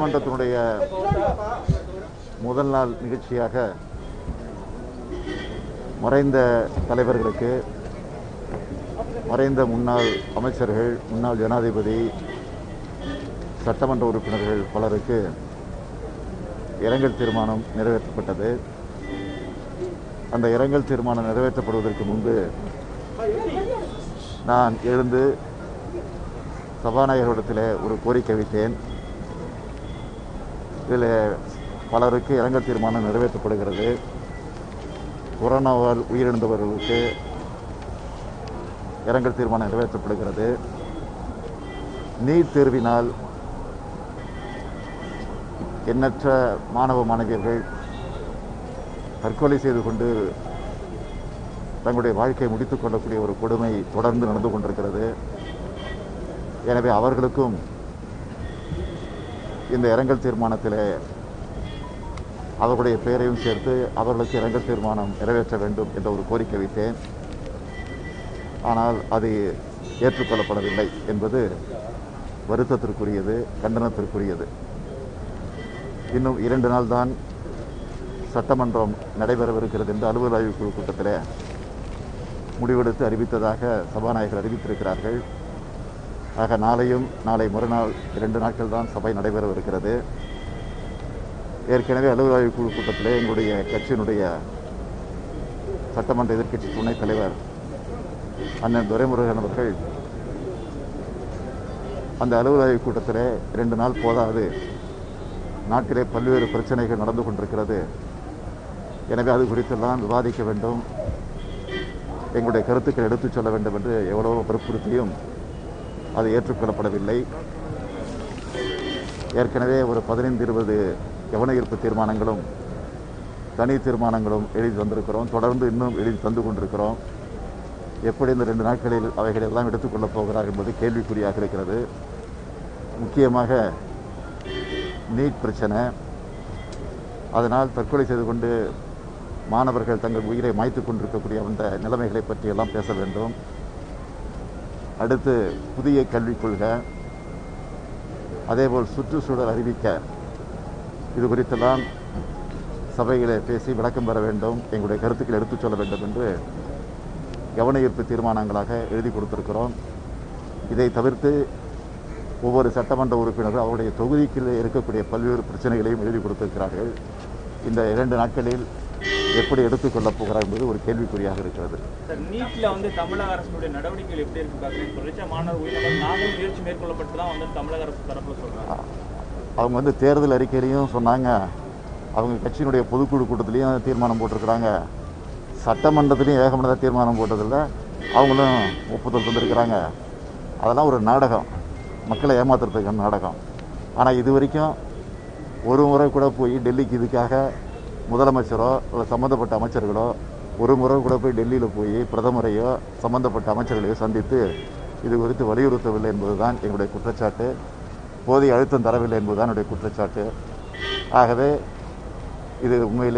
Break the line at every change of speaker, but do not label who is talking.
சட்டமன்றத்தினுடைய முதல் நாள் நிகழ்ச்சியாக மறைந்த தலைவர்களுக்கு மறைந்த முன்னாள் அமைச்சர்கள் முன்னாள் ஜனாதிபதி சட்டமன்ற உறுப்பினர்கள் பலருக்கு இரங்கல் தீர்மானம் நிறைவேற்றப்பட்டது அந்த இரங்கல் தீர்மானம் நிறைவேற்றப்படுவதற்கு முன்பு நான் எழுந்து சபாநாயகரிடத்தில் ஒரு கோரிக்கை வைத்தேன் இதில் பலருக்கு இரங்கல் தீர்மானம் நிறைவேற்றப்படுகிறது கொரோனாவால் உயிரிழந்தவர்களுக்கு இரங்கல் தீர்மானம் நிறைவேற்றப்படுகிறது நீட் தேர்வினால் எண்ணற்ற மாணவ மாணவியர்கள் தற்கொலை செய்து கொண்டு தங்களுடைய வாழ்க்கையை முடித்துக் கொள்ளக்கூடிய ஒரு கொடுமை தொடர்ந்து நடந்து கொண்டிருக்கிறது எனவே அவர்களுக்கும் இந்த இரங்கல் தீர்மானத்தில் அவர்களுடைய பெயரையும் சேர்த்து அவர்களுக்கு இரங்கல் தீர்மானம் நிறைவேற்ற வேண்டும் என்ற ஒரு கோரிக்கை வைத்தேன் ஆனால் அது ஏற்றுக்கொள்ளப்படவில்லை என்பது வருத்தத்திற்குரியது கண்டனத்திற்குரியது இன்னும் இரண்டு நாள் தான் சட்டமன்றம் நடைபெறவிருக்கிறது என்று அலுவல் ஆய்வுக் குழு கூட்டத்தில் முடிவெடுத்து அறிவித்ததாக சபாநாயகர் அறிவித்திருக்கிறார்கள் ஆக நாளையும் நாளை மறுநாள் இரண்டு நாட்கள் தான் சபை நடைபெறவிருக்கிறது ஏற்கனவே அலுவல் ஆய்வுக் குழு கூட்டத்தில் எங்களுடைய கட்சியினுடைய சட்டமன்ற எதிர்க்கட்சி துணைத் தலைவர் அண்ணன் துரைமுருகன் அவர்கள் அந்த அலுவல் ஆய்வுக் கூட்டத்தில் இரண்டு நாள் போதாது நாட்டிலே பல்வேறு பிரச்சனைகள் நடந்து கொண்டிருக்கிறது எனவே அது குறித்தெல்லாம் விவாதிக்க வேண்டும் எங்களுடைய கருத்துக்கள் எடுத்துச் சொல்ல வேண்டும் என்று எவ்வளவோ வற்புறுத்தியும் அது ஏற்றுக்கொள்ளப்படவில்லை ஏற்கனவே ஒரு பதினைந்து இருபது கவன ஈர்ப்பு தீர்மானங்களும் தனி தீர்மானங்களும் எழுதி தந்திருக்கிறோம் தொடர்ந்து இன்னும் எழுதி தந்து கொண்டிருக்கிறோம் எப்படி இந்த ரெண்டு நாட்களில் அவைகள் எல்லாம் எடுத்துக்கொள்ளப் போகிறார் என்பது கேள்விக்குறியாக இருக்கிறது முக்கியமாக நீட் பிரச்சனை அதனால் தற்கொலை செய்து கொண்டு மாணவர்கள் தங்கள் உயிரை மாய்த்து கொண்டிருக்கக்கூடிய அந்த நிலைமைகளை பற்றியெல்லாம் பேச வேண்டும் அடுத்து புதிய கல்விக் கொள்கை அதேபோல் சுற்றுச்சூழல் அறிவிக்க இது குறித்தெல்லாம் சபையிலே பேசி விளக்கம் பெற வேண்டும் எங்களுடைய கருத்துக்களை எடுத்துச் சொல்ல வேண்டும் என்று கவன ஈர்ப்பு தீர்மானங்களாக எழுதி கொடுத்திருக்கிறோம் இதை தவிர்த்து ஒவ்வொரு சட்டமன்ற உறுப்பினரும் அவருடைய தொகுதிக்குள்ளே இருக்கக்கூடிய பல்வேறு பிரச்சனைகளையும் எழுதி கொடுத்திருக்கிறார்கள் இந்த இரண்டு நாட்களில் எப்படி எடுத்துக்கொள்ளப் போகிறார் என்பது ஒரு கேள்விக்குறியாக இருக்கிறது
சார் நீட்ல வந்து தமிழக அரசுடைய நடவடிக்கைகள் எப்படி இருக்கு பாக்குறீங்க சொல்லிச்சா மாணவர் உயிரிழந்தால் நாங்களும் முயற்சி மேற்கொள்ளப்பட்டு தான் வந்து தமிழக அரசு தரப்புல சொல்றாங்க
அவங்க வந்து தேர்தல் அறிக்கையிலையும் சொன்னாங்க அவங்க கட்சியினுடைய பொதுக்குழு கூட்டத்திலையும் தீர்மானம் போட்டிருக்கிறாங்க சட்டமன்றத்திலையும் ஏகமனதாக தீர்மானம் போட்டதில்ல அவங்களும் ஒப்புதல் தந்திருக்கிறாங்க அதெல்லாம் ஒரு நாடகம் மக்களை ஏமாத்துறதுக்கான நாடகம் ஆனால் இது வரைக்கும் ஒரு முறை கூட போய் டெல்லிக்கு இதுக்காக முதலமைச்சரோ இல்லை சம்மந்தப்பட்ட அமைச்சர்களோ ஒரு முறை கூட போய் டெல்லியில் போய் பிரதமரையோ சம்பந்தப்பட்ட அமைச்சர்களையோ சந்தித்து இது குறித்து வலியுறுத்தவில்லை என்பதுதான் எங்களுடைய குற்றச்சாட்டு போதிய அழுத்தம் தரவில்லை என்பதுதான் என்னுடைய குற்றச்சாட்டு ஆகவே இது உண்மையிலே